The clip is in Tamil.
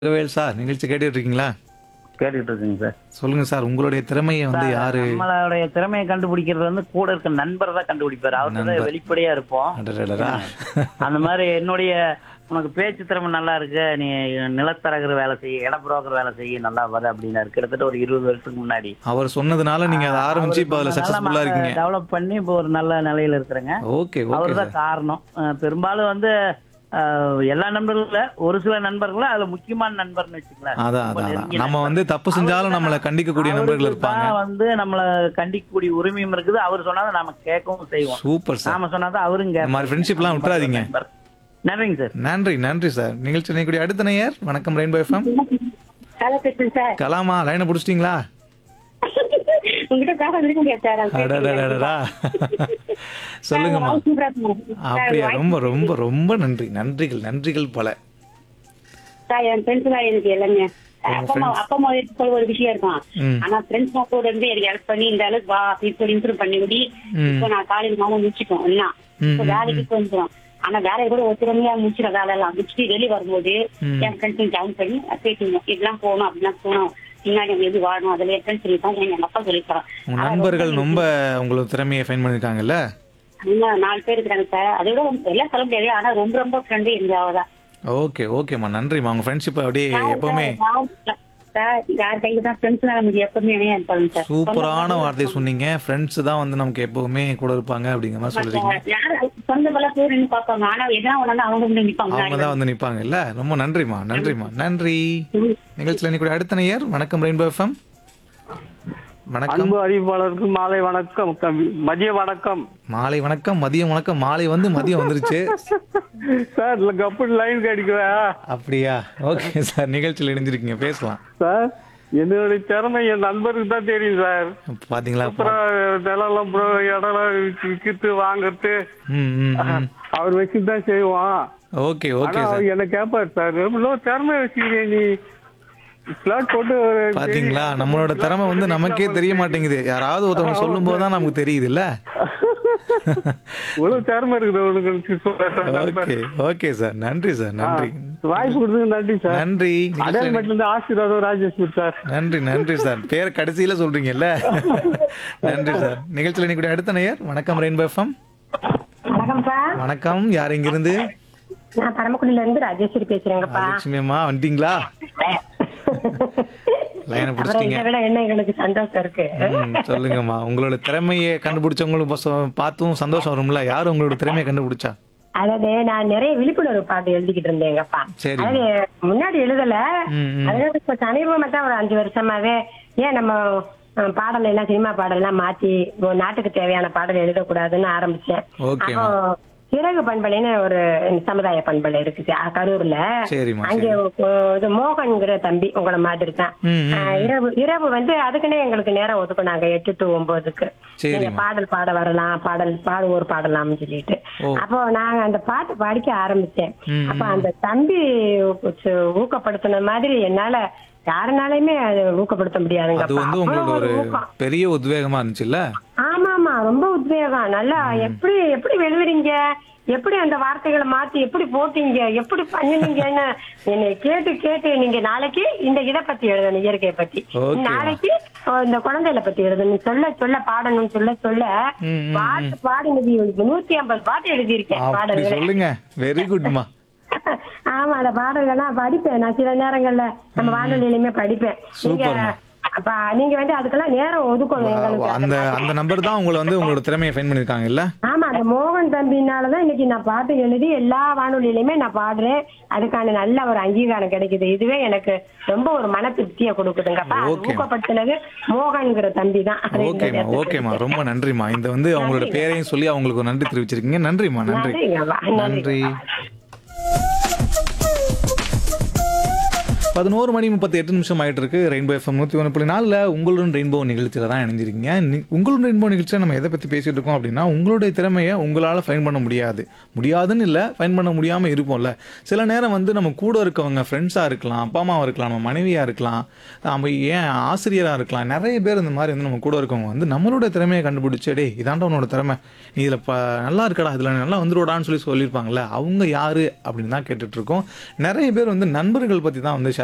வேல் சார் நிகழ்ச்சி கேட்டுட்டு இருக்கீங்களா கேட்டுட்டு இருக்குங்க சார் சொல்லுங்க சார் உங்களுடைய திறமையை வந்து யாரு நம்மளுடைய திறமையை கண்டுபிடிக்கிறது வந்து கூட இருக்க நண்பர் தான் கண்டுபிடிப்பாரு அவர்கிட்ட நண்பர். வெளிப்படையா இருப்போம் அடடடடா. அந்த மாதிரி என்னுடைய உனக்கு பேச்சு திறமை நல்லா இருக்கு நீ நிலத்தரகர் வேலை செய்ய இட புரோக்கர் வேலை செய்ய நல்லா வர அப்படின்னாரு கிட்டத்தட்ட ஒரு இருபது வருஷத்துக்கு முன்னாடி அவர் சொன்னதுனால நீங்க அதை ஆரம்பிச்சு இப்ப அதுல சக்சஸ்ஃபுல்லா இருக்கீங்க டெவலப் பண்ணி இப்போ ஒரு நல்ல நிலையில இருக்கிறேங்க ஓகே ஓகே அவர் சார் தான் காரணம் அஹ் பெரும்பாலும் வந்து அஹ், எல்லா நண்பர்களும் இல்ல, ஒரு சில நண்பர்களும் அதுல முக்கியமான நண்பர்னு வச்சுக்கலாம் அதான் ரொம்ப அதான் அதான். நெருங்கிய நம்ம நண்பர். வந்து தப்பு செஞ்சாலும் நம்மளை கண்டிக்கக்கூடிய நண்பர்கள் அவருக்கு இருப்பாங்க தான் வந்து நம்மள கண்டிக்கக்கூடிய உரிமையும் இருக்குது அவர் சொன்னாதான் நாம கேட்கவும் செய்வோம் சூப்பர் சார் நாம சொன்னாதான் அவரும் இந்த கேட்பாரு. மாதிரி ஃப்ரெண்ட்ஷிப்லாம் விட்டுறாதீங்க நண்பர். நன்றிங்க சார் நன்றி நன்றி சார் நிகழ்ச்சி நினைக்கூடிய அடுத்த நேயர் வணக்கம் ரெயின்போ எஃப்எம் ஹலோ பேசுறேன் சார் கலாமா லைனை பிடிச்சிட்டீங்களா உங்ககிட்ட பேச இருக்க முடியாது சார் அது அடடடடடா சொல்லுங்கம்மா வாய்ஸ் சூப்பரா இருக்கு. அப்படியா ரொம்ப ரொம்ப ரொம்ப நன்றி நன்றிகள் நன்றிகள் பல சார் என் ஃப்ரெண்ட்ஸ் தான் எனக்கு எல்லாமே அப்பா அம்மா அப்பா அம்மா சொல்ல ஒரு விஷயம் இருக்கும் ம். ஆனா ஃப்ரெண்ட்ஸ் கூட இருந்து எனக்கு ஹெல்ப் பண்ணி இந்த அளவுக்கு வா இப்படி இம்ப்ரூவ் பண்ணி விடி ம். இப்போ நான் காலேஜ் மாமா முடிச்சிட்டோம் எல்லாம் ம், இப்போ ம், வேலைக்கு கொஞ்சம் ஆனா வேலையை கூட ஒரு திறமையா முடிச்சிட வேலை எல்லாம் முடிச்சுட்டு வெளியே வரும்போது ம். என் ஃப்ரெண்ட்ஸ் ஜாயின் பண்ணி பேசிங்க இதெல்லாம் போகணும் அப்படிலாம் போகணும் பின்னாடி நம்ம எது வாழணும் அதுல என் ஃப்ரெண்ட்ஸ் சொல்லியிருக்காங்க எங்க அப்பா சொல்லியிருக்காங்க உங்க நண்பர்கள் ரொம்ப உங்களுக்கு திறமையை ஃபைன் பண்ணிருக்காங்கல்ல இன்னும் நாலு பேர் இருக்காங்க சார் அதை விட எல்லாம் சொல்ல முடியாது ஆனா ரொம்ப ரொம்ப ஃப்ரெண்டு எங்க அவதான் ஓகே ஓகேம்மா நன்றிம்மா உங்க ஃப்ரெண்ட்ஷிப் அப்படியே எப்பவுமே சார் யார் கையில தான் ஃப்ரெண்ட்ஸ் நமக்கு எப்பவுமே இணையா இருப்பாங்க சார் சூப்பரான வார்த்தை சொன்னீங்க ஃப்ரெண்ட்ஸ் தான் வந்து நமக்கு எப்பவுமே கூட இருப்பாங்க அப்படிங்கிற மாதிரி சொல்றீங்க யார் சொந்த பல பேர் நின்று பார்ப்பாங்க ஆனா எதனா ஒண்ணு அவங்க வந்து நிப்பாங்க அவங்க தான் வந்து நிப்பாங்க இல்ல ரொம்ப நன்றிம்மா நன்றிம்மா நன்றி நிகழ்ச்சியில் இன்னைக்கு அடுத்த நேயர் வணக்கம் ரெயின்போ எஃப்எம் வணக்கம் அன்பு அறிவிப்பாளருக்கு மாலை வணக்கம் கவி- மதிய வணக்கம் மாலை வணக்கம் மதியம் வணக்கம் மாலை வந்து மதியம் வந்துருச்சு சார் இல்ல கப்பல் லைன் கிடைக்குதா அப்படியா ஓகே சார் நிகழ்ச்சியில் இணைஞ்சிருக்கீங்க பேசலாம் சார் என்னுடைய திறமை என் நண்பருக்கு தான் தெரியும் சார் பாத்தீங்களா அப்புறம் நிலம் அப்புறம் இடம்லாம் விற்கிறது வாங்குறது ம் ம், ம் அவர் வச்சுட்டு தான் செய்வான் ஓகே ஆனா ஓகே சார் அவர் என்ன கேட்பாரு சார் எவ்வளோ திறமை வச்சுக்கிறீங்க நீ பிளாட் போட்டு ஒரு பாத்தீங்களா நம்மளோட திறமை வந்து நமக்கே தெரிய மாட்டேங்குது யாராவது ஒருத்தவங்க சொல்லும் போது தான் நமக்கு தெரியுது இல்ல இவ்வளவு திறமை இருக்குது உனக்கு சொல்றேன் சார் நண்பர். ஓகே ஓகே சார் நன்றி சார் நன்றி வாய்ப்பு கொடுத்தது நன்றி சார் நன்றி அடையாளமேட்ல இருந்து ஆசீர்வாதம் ராஜேஸ்வர் சார் நன்றி நன்றி சார் பேர் கடைசியில சொல்றீங்கல்ல நன்றி சார் நிகழ்ச்சியில் இன்னைக்கு அடுத்த நேயர் வணக்கம் ரெயின்போ எஃப்எம் வணக்கம் சார் வணக்கம் யார் இங்கிருந்து நான் பரமக்குடியில இருந்து ராஜேஸ்வரி பேசுறேங்கப்பா லட்சுமி அம்மா வந்துட்டீங்களா லைனை அப்புறம் பிடிச்சிட்டீங்க இதை விட என்ன எங்களுக்கு சந்தோஷம் இருக்கு ம், சொல்லுங்கம்மா உங்களோட திறமையை கண்டுபிடிச்சவங்களுக்கு பச- பார்த்தும் சந்தோஷம் வரும்ல யார் உங்களோட திறமையை கண்டுபிடிச்சா அதாவது நான் நிறைய விழிப்புணர்வு பாட்டு எழுதிக்கிட்டு இருந்தேங்கப்பா சரி. அதாவது முன்னாடி எழுதல ம், ம். அதாவது இப்ப சமீபமா தான் ஒரு அஞ்சு வருஷமாவே ஏன் நம்ம அஹ், பாடல் எல்லாம் சினிமா பாடல் எல்லாம் மாத்தி ஒரு நாட்டுக்கு தேவையான பாடல் எழுதக்கூடாதுன்னு ஆரம்பிச்சேன் ஓகேம்மா. அப்போ சிறகு பண்பலைன்னு ஒரு சமுதாய பண்பலை இருக்குது அஹ், கரூர்ல சரிம்மா அங்க சரி ஒ- இது மோகன்கிற தம்பி உங்கள மாதிரி தான் ம், ம், அஹ், இரவு இரவு வந்து அதுக்குன்னே எங்களுக்கு நேரம் ஒதுக்குனாங்க எட்டு டு ஒன்பதுக்கு சரிம்மா. நீங்க பாடல் பாட வரலாம் பாடல் பாடுவோர் பாடலாம்னு சொல்லிட்டு ஓ. அப்போ நாங்க அந்த பாட்டு படிக்க ஆரம்பிச்சேன் ம், அப்ப அந்த தம்பி ஊக்க- ஊக்கப்படுத்தின மாதிரி என்னால யாருனாலையுமே அதை ஊக்கப்படுத்த முடியாதுங்க அது வந்து உங்களுக்கு ஒரு பெரிய உத்வேகமா இருந்துச்சுல்ல ஆமா ஆமா ரொம்ப உத்வேகம் நல்லா எப்படி எப்படி எழுதுறீங்க எப்படி அந்த வார்த்தைகளை மாத்தி எப்படி போட்டீங்க எப்படி பண்ணுனீங்கன்னு என்னை கேட்டு கேட்டு நீங்க நாளைக்கு இந்த இதை பத்தி எழுதணும் இயற்கையை பத்தி Okay. நாளைக்கு அஹ், இந்த குழந்தைகளை பத்தி எழுதணும் சொல்ல சொல்ல பாடணும் சொல்ல சொல்ல ம், ம், பாட்டு பாடினது நூத்தி ஐம்பது பாட்டு எழுதியிருக்கேன் அப்படி பாடல்களை சொல்லுங்க வெரி குட்மா ஆமா அந்த பாடல்கள்லாம் படிப்பேன் நான் சில நேரங்கள்ல நம்ம வானொலியிலுமே படிப்பேன் நீங்க சூப்பர்மா. அப்ப நீங்க வந்து அதுக்கெல்லாம் நேரம் ஒதுக்கணும் எங்களுக்கு அந்த அந்த நம்பர் தான் உங்களை வந்து உங்களோட திறமையை ஃபைன் பண்ணிருக்காங்க இல்ல ஆமா அந்த மோகன் தம்பினாலதான் இன்னைக்கு நான் பாட்டு எழுதி எல்லா வானொலியிலுமே நான் பாடுறேன் அதுக்கான நல்ல ஒரு அங்கீகாரம் கிடைக்குது இதுவே எனக்கு ரொம்ப ஒரு மன திருப்தியை கொடுக்குதுங்கப்பா அது Okay. ஊக்கப்படுத்தினது மோகன்கிற தம்பி தான் அது இந்த ஓகேம்மா இடத்துல ஓகேம்மா ரொம்ப நன்றிம்மா இந்த வந்து அவங்களோட பேரையும் சொல்லி அவங்களுக்கு ஒரு நன்றி தெரிவிச்சிருக்கீங்க நன்றிம்மா நன்றி நன்றிங்கப்பா, நன்றி நன்றிங்கப்பா. பதினோரு மணி முப்பத்தி எட்டு நிமிஷம் ஆயிட்டு இருக்கு ரெயின்போ எஃப்எம் நூற்றி ஒன்று புள்ளி நாலில் உங்களுடன் ரெயின்போ நிகழ்ச்சியில் தான் இணைஞ்சிருக்கீங்க நி- உங்களுடன் ரெயின்போ நிகழ்ச்சியில் நம்ம எதை பற்றி பேசிட்டு இருக்கோம் அப்படின்னா உங்களுடைய திறமையை உங்களால் ஃபைன் பண்ண முடியாது முடியாதுன்னு இல்லை ஃபைன் பண்ண முடியாமல் இருப்போம்ல சில நேரம் வந்து நம்ம கூட இருக்கவங்க ஃப்ரெண்ட்ஸாக இருக்கலாம் அப்பா அம்மாவாக இருக்கலாம் நம்ம மனைவியாக இருக்கலாம் நம்ம ஏன் ஆசிரியராக இருக்கலாம் நிறைய பேர் இந்த மாதிரி வந்து நம்ம கூட இருக்கவங்க வந்து நம்மளோட திறமையை கண்டுபிடிச்சு டேய் இதாண்டா உன்னோட திறமை நீ இதில் ப நல்லா இருக்கடா இதில் நல்லா வந்துருடான்னு சொல்லி சொல்லியிருப்பாங்கல்ல அவங்க யாரு அப்படின்னு தான் கேட்டுட்டு இருக்கோம் நிறைய பேர் வந்து நண்பர்கள் பற்றி தான் வந்து